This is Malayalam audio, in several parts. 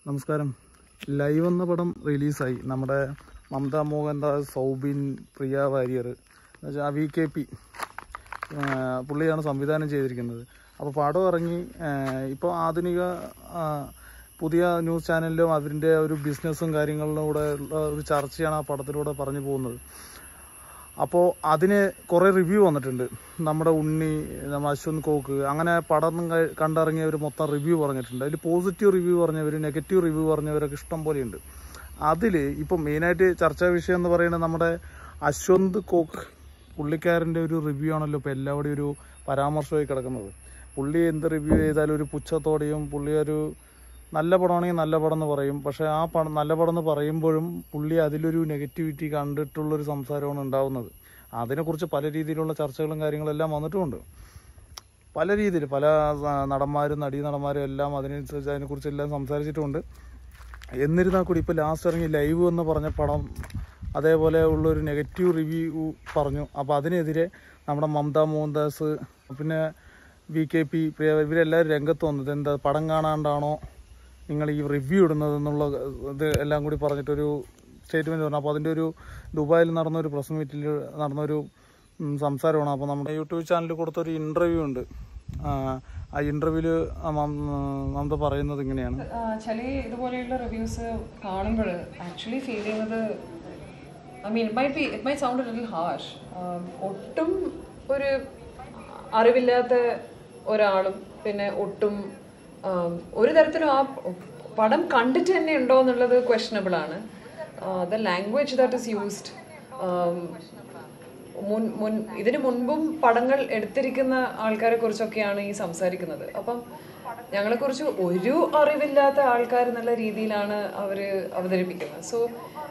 നമസ്കാരം ലൈവ് എന്ന പടം റിലീസായി നമ്മുടെ മമത മോഹൻദാസ് സൗബിൻ പ്രിയ വാര്യർ എന്നുവെച്ചാൽ വി കെ പി പുള്ളിയാണ് സംവിധാനം ചെയ്തിരിക്കുന്നത് അപ്പോൾ പടം ഇറങ്ങി ഇപ്പോൾ ആധുനിക ആ, പുതിയ ന്യൂസ് ചാനലിലും അവരിൻ്റെ ഒരു ബിസിനസ്സും കാര്യങ്ങളിലൂടെ ഉള്ള ഒരു ചർച്ചയാണ് ആ പടത്തിലൂടെ പറഞ്ഞു പോകുന്നത് അപ്പോൾ അതിന് കുറേ റിവ്യൂ വന്നിട്ടുണ്ട് നമ്മുടെ ഉണ്ണി നമ്മ അശ്വന്ത് കോക്ക് അങ്ങനെ പടം ക- കണ്ടിറങ്ങിയവർ മൊത്തം റിവ്യൂ പറഞ്ഞിട്ടുണ്ട് അതിൽ പോസിറ്റീവ് റിവ്യൂ പറഞ്ഞവർ നെഗറ്റീവ് റിവ്യൂ പറഞ്ഞവരൊക്കെ ഇഷ്ടം പോലെയുണ്ട് അതിൽ ഇപ്പം മെയിനായിട്ട് ചർച്ചാ വിഷയം എന്ന് പറയുന്നത് നമ്മുടെ അശ്വന്ത് കോക്ക് പുള്ളിക്കാരൻ്റെ ഒരു റിവ്യൂ ആണല്ലോ ഇപ്പോൾ എല്ലാവരുടെയും ഒരു പരാമർശമായി കിടക്കുന്നത് പുള്ളി എന്ത് റിവ്യൂ ചെയ്താലും ഒരു പുച്ഛത്തോടെയും പുള്ളി ഒരു നല്ല പടമാണെങ്കിൽ നല്ല പടം എന്ന് പറയും പക്ഷേ ആ പടം നല്ല പടം എന്ന് പറയുമ്പോഴും പുള്ളി അതിലൊരു നെഗറ്റിവിറ്റി കണ്ടിട്ടുള്ളൊരു സംസാരമാണ് ഉണ്ടാവുന്നത് അതിനെക്കുറിച്ച് പല രീതിയിലുള്ള ചർച്ചകളും കാര്യങ്ങളെല്ലാം വന്നിട്ടുമുണ്ട് പല രീതിയിൽ പല ആ, നടന്മാരും നടീ നടന്മാരും എല്ലാം അതിനനുസരിച്ച് അതിനെക്കുറിച്ചെല്ലാം സംസാരിച്ചിട്ടുമുണ്ട് എന്നിരുന്നാൽ കൂടി ഇപ്പോൾ ലാസ്റ്റ് ഇറങ്ങി ലൈവ് എന്ന് പറഞ്ഞ പടം അതേപോലെ ഉള്ളൊരു നെഗറ്റീവ് റിവ്യൂ പറഞ്ഞു അപ്പോൾ അതിനെതിരെ നമ്മുടെ മമത മോഹൻദാസ് പിന്നെ വി കെ പി പ്രിയ ഇവരെല്ലാവരും രംഗത്ത് വന്നത് എന്താ പടം കാണാണ്ടാണോ നിങ്ങൾ ഈ റിവ്യൂ ഇടുന്നത് എന്നുള്ള ഇത് എല്ലാം കൂടി പറഞ്ഞിട്ടൊരു സ്റ്റേറ്റ്മെൻറ്റ് പറഞ്ഞു അപ്പോൾ അതിൻ്റെ ഒരു ദുബായിൽ നടന്ന ഒരു പ്രസ് മീറ്റിൽ നടന്നൊരു ഉം, സംസാരമാണ് അപ്പോൾ നമ്മുടെ യൂട്യൂബ് ചാനലിൽ കൊടുത്തൊരു ഇൻ്റർവ്യൂ ഉണ്ട് ആ, ആ ഇൻ്റർവ്യൂവിൽ മമത പറയുന്നത് ഇങ്ങനെയാണ് ആ, ചില ഇതുപോലെയുള്ള റിവ്യൂസ് കാണുമ്പോൾ ആക്ച്വലി ഫീൽ ചെയ്യുന്നത് I mean it might be it might sound little harsh ഒട്ടും ഒരു അറിവില്ലാത്ത ഒരാളും പിന്നെ ഒട്ടും ആം, ഒരു തരത്തിലും ആ പടം കണ്ടിട്ട് തന്നെ ഉണ്ടോ എന്നുള്ളത് ക്വസ്റ്റനബിൾ ആണ് the language that is used മുൻ മുൻ ഇതിനു മുൻപും പടങ്ങൾ എടുത്തിരിക്കുന്ന ആൾക്കാരെ കുറിച്ചൊക്കെയാണ് ഈ സംസാരിക്കുന്നത് അപ്പം ഞങ്ങളെ കുറിച്ച് ഒരു അറിവില്ലാത്ത ആൾക്കാർ എന്നുള്ള രീതിയിലാണ് അവര് അവതരിപ്പിക്കുന്നത് സോ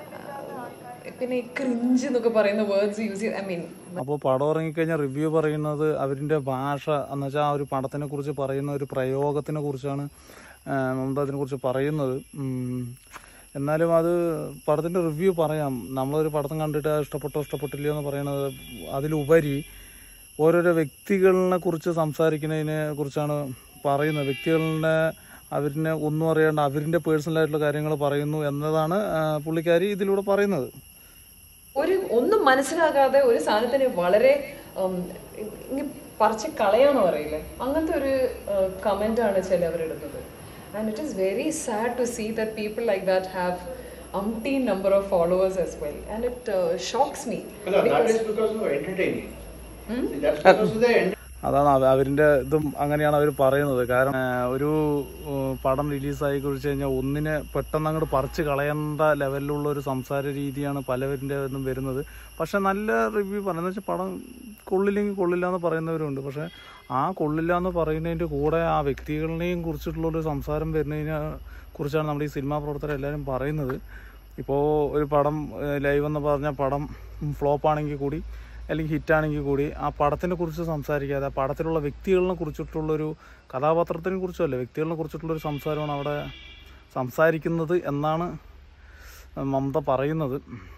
പിന്നെ ഈ ക്രിഞ്ച് എന്നൊക്കെ പറയുന്ന വേർഡ്സ് യൂസ് ചെയ്ത് ഐ മീൻ അപ്പോൾ പടം ഇറങ്ങിക്കഴിഞ്ഞാൽ റിവ്യൂ പറയുന്നത് അവരിൻ്റെ ഭാഷ എന്ന് വെച്ചാൽ ആ ഒരു പടത്തിനെ കുറിച്ച് പറയുന്ന ഒരു പ്രയോഗത്തിനെ കുറിച്ചാണ് ആ, മമത അതിനെക്കുറിച്ച് പറയുന്നത് ഉം. എന്നാലും അത് പടത്തിൻ്റെ റിവ്യൂ പറയാം നമ്മളൊരു പടം കണ്ടിട്ട് അത് ഇഷ്ടപ്പെട്ടോ ഇഷ്ടപ്പെട്ടില്ലയോ എന്ന് പറയുന്നത് അതിലുപരി ഓരോരോ വ്യക്തികളെ കുറിച്ച് സംസാരിക്കുന്നതിനെ കുറിച്ചാണ് പറയുന്നത് വ്യക്തികളുടെ അവരിനെ ഒന്നും അറിയാണ്ട് അവരിൻ്റെ പേഴ്സണലായിട്ടുള്ള കാര്യങ്ങൾ പറയുന്നു എന്നതാണ് ആ, പുള്ളിക്കാരി ഇതിലൂടെ പറയുന്നത് ഒരു ഒന്നും മനസ്സിലാകാതെ ഒരു സാധനത്തിന് വളരെ ഉം, ഇങ്ങ് പറിച്ച് കളയാന്ന് പറയില്ലേ അങ്ങനത്തെ ഒരു കമന്റ് ആണ് ചിലവരിടുന്നത് and it is very sad to see that people like that have umpteen number of followers as well and it shocks me No, that is because of entertaining. That's because of the ent- അതാണ് അവ- അവരിന്റെ ഇതും അങ്ങനെയാണ് അവർ പറയുന്നത് കാരണം ആ, ഒരു ഉം, പടം റിലീസായി കുറിച്ച് കഴിഞ്ഞാൽ ഒന്നിനെ പെട്ടെന്ന് അങ്ങോട്ട് പറിച്ച് കളയേണ്ട ലെവലിലുള്ള ഒരു സംസാര രീതിയാണ് പലവരിൻ്റെ ഇതും വരുന്നത് പക്ഷെ നല്ല റിവ്യൂ പറയുന്നത് വെച്ചാൽ പടം കൊള്ളില്ലെങ്കിൽ കൊള്ളില്ല എന്ന് പറയുന്നവരുണ്ട് പക്ഷെ ആ കൊള്ളില്ല എന്ന് പറയുന്നതിൻ്റെ കൂടെ ആ വ്യക്തികളെയും കുറിച്ചിട്ടുള്ളൊരു സംസാരം വരുന്നതിനെ കുറിച്ചാണ് നമ്മുടെ ഈ സിനിമാ പ്രവർത്തകർ എല്ലാവരും പറയുന്നത് ഇപ്പോൾ ഒരു പടം ലൈവ് എന്ന് പറഞ്ഞ പടം ഫ്ലോപ്പ് ആണെങ്കിൽ കൂടി അല്ലെങ്കിൽ ഹിറ്റാണെങ്കിൽ കൂടി ആ പടത്തിനെ കുറിച്ച് സംസാരിക്കാതെ ആ പടത്തിലുള്ള വ്യക്തികളെ കുറിച്ചിട്ടുള്ളൊരു കഥാപാത്രത്തിനെ കുറിച്ചല്ല വ്യക്തികളെ കുറിച്ചിട്ടുള്ളൊരു സംസാരമാണ് അവിടെ സംസാരിക്കുന്നത് എന്നാണ് മമത പറയുന്നത്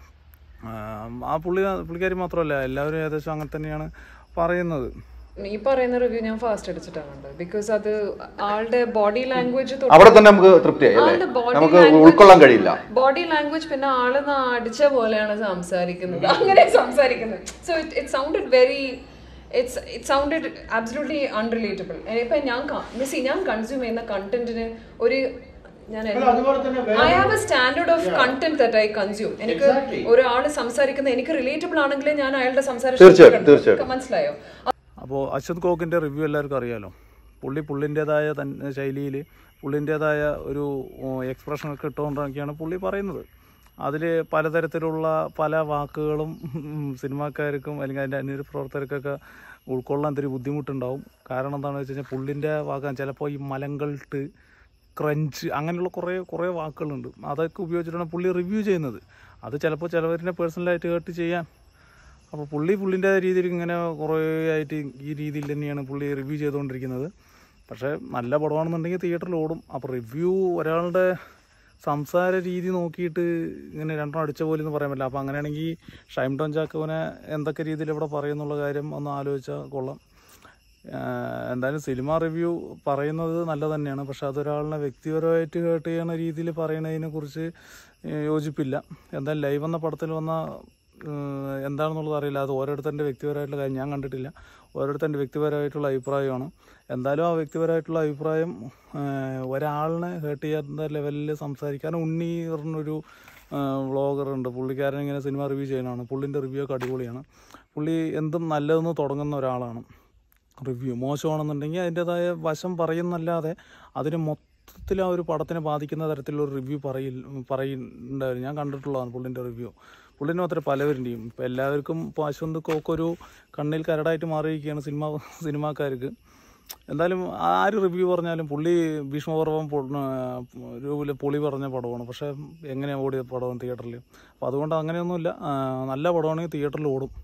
ആ പുള്ളി പുള്ളിക്കാരി മാത്രമല്ല എല്ലാവരും ഏകദേശം അങ്ങനെ തന്നെയാണ് പറയുന്നത് ഈ പറയുന്ന റിവ്യൂ ഞാൻ ഫാസ്റ്റ് അടിച്ചിട്ടാണ് ബിക്കോസ് അത് ആളുടെ ബോഡി ലാംഗ്വേജ് അവിടെ തന്നെ നമുക്ക് തൃപ്തിയായി അല്ലേ ആളുടെ body നമുക്ക് language- ഉൾക്കൊള്ളാൻ കഴിയില്ല ബോഡി ലാംഗ്വേജ് പിന്നെ ആള് ന- അടിച്ച പോലെയാണ് സംസാരിക്കുന്നത് അങ്ങനെ സംസാരിക്കുന്നത് so it it sounded very it's it sounded absolutely unrelatable ഇപ്പൊ ഞാൻ മിസ് ഞാൻ കൺസ്യൂം ചെയ്യുന്ന കണ്ടന്റിന് ഒരു ഞാൻ അതുപോലെ തന്നെ I have a standard of content that I consume എനിക്ക് Exactly. ഒരാൾ സംസാരിക്കുന്ന എനിക്ക് റിലേറ്റബിൾ ആണെങ്കിലേ ഞാൻ അയാളുടെ സംസാരം തീർച്ചയായിട്ടും, ശ്രദ്ധിക്കണം. തീർച്ചയായിട്ടും. മനസ്സിലായോ അപ്പോൾ അശ്വന്ത് കോക്കിൻ്റെ റിവ്യൂ എല്ലാവർക്കും അറിയാലോ പുള്ളി പുള്ളിൻ്റെതായ തന്നെ ശൈലിയിൽ പുള്ളിൻ്റെതായ ഒരു എക്സ്പ്രഷനൊക്കെ ഇട്ടുകൊണ്ടൊക്കെയാണ് പുള്ളി പറയുന്നത് അതിൽ പലതരത്തിലുള്ള പല വാക്കുകളും സിനിമാക്കാർക്കും അല്ലെങ്കിൽ അതിൻ്റെ അന്യ പ്രവർത്തകർക്കൊക്കെ ഉൾക്കൊള്ളാൻ ഇത്തിരി ബുദ്ധിമുട്ടുണ്ടാവും കാരണം എന്താണെന്ന് വെച്ച് കഴിഞ്ഞാൽ പുള്ളിൻ്റെ വാക്കാൻ ചിലപ്പോൾ ഈ മലങ്കൾട്ട് ക്രഞ്ച് അങ്ങനെയുള്ള കുറേ കുറേ വാക്കുകളുണ്ട് അതൊക്കെ ഉപയോഗിച്ചിട്ടാണ് പുള്ളി റിവ്യൂ ചെയ്യുന്നത് അത് ചിലപ്പോൾ ചിലവരിനെ പേഴ്സണലായിട്ട് കേട്ട് ചെയ്യാൻ അപ്പോൾ പുള്ളി പുള്ളിൻ്റെ രീതിയിൽ ഇങ്ങനെ കുറേ ആയിട്ട് ഈ രീതിയിൽ തന്നെയാണ് പുള്ളി റിവ്യൂ ചെയ്തുകൊണ്ടിരിക്കുന്നത് പക്ഷേ നല്ല പടമാണെന്നുണ്ടെങ്കിൽ തിയേറ്ററിൽ ഓടും അപ്പോൾ റിവ്യൂ ഒരാളുടെ സംസാര രീതി നോക്കിയിട്ട് ഇങ്ങനെ രണ്ടെണ്ണം അടിച്ച പോലെ എന്ന് പറയാൻ പറ്റില്ല അപ്പോൾ അങ്ങനെയാണെങ്കിൽ ഷൈം ടോൺ ചാക്കോനെ എന്തൊക്കെ രീതിയിൽ ഇവിടെ പറയുന്നുള്ള കാര്യം ഒന്ന് ആലോചിച്ചാൽ കൊള്ളാം ആഹ് എന്തായാലും സിനിമ റിവ്യൂ പറയുന്നത് നല്ല തന്നെയാണ് പക്ഷെ അതൊരാളിനെ വ്യക്തിപരമായിട്ട് ഹേർട്ട് ചെയ്യുന്ന രീതിയിൽ പറയുന്നതിനെ കുറിച്ച് യോജിപ്പില്ല എന്തായാലും ലൈവ് എന്ന പടത്തിൽ വന്ന ഏഹ് എന്താണെന്നുള്ളത് അറിയില്ല അത് ഓരോരുത്തരുടെ വ്യക്തിപരമായിട്ടുള്ള കാര്യം ഞാൻ കണ്ടിട്ടില്ല ഓരോരുത്തരുടെ വ്യക്തിപരമായിട്ടുള്ള അഭിപ്രായമാണ് എന്തായാലും ആ വ്യക്തിപരമായിട്ടുള്ള അഭിപ്രായം ഏഹ് ഒരാളിനെ ഹേർട്ട് ചെയ്യാത്ത ലെവലിൽ സംസാരിക്കാൻ ഉണ്ണി പറഞ്ഞൊരു വ്ളോഗർ ഉണ്ട് പുള്ളിക്കാരൻ ഇങ്ങനെ സിനിമ റിവ്യൂ ചെയ്യുന്നതാണ് പുള്ളിൻ്റെ റിവ്യൂ ഒക്കെ അടിപൊളിയാണ് പുള്ളി എന്തും നല്ലതെന്ന് തുടങ്ങുന്ന ഒരാളാണ് റിവ്യൂ മോശമാണെന്നുണ്ടെങ്കിൽ അതിൻ്റെതായ വശം പറയുന്നല്ലാതെ അതിന് മൊത്തത്തിൽ ആ ഒരു പടത്തിനെ ബാധിക്കുന്ന തരത്തിലുള്ള റിവ്യൂ പറയിൽ പറയുന്നുണ്ടായിരുന്നു ഞാൻ കണ്ടിട്ടുള്ളതാണ് പുള്ളിൻ്റെ റിവ്യൂ പുള്ളിന് മാത്രമേ പലവരുടെയും ഇപ്പം എല്ലാവർക്കും ഇപ്പോൾ അശ്വന്ത് കോക്ക് ഒരു കണ്ണിൽ കരടായിട്ട് മാറിയിരിക്കുകയാണ് സിനിമ സിനിമാക്കാർക്ക് എന്തായാലും ആര് റിവ്യൂ പറഞ്ഞാലും പുള്ളി ഭീഷ്മപർവം ഒരു പുളി പറഞ്ഞ പടമാണ് പക്ഷേ എങ്ങനെയാണ് ഓടിയ പടമാണ് തിയേറ്ററിൽ അപ്പോൾ അതുകൊണ്ട് അങ്ങനെയൊന്നുമില്ല ആ, നല്ല പടമാണെങ്കിൽ തിയേറ്ററിൽ ഓടും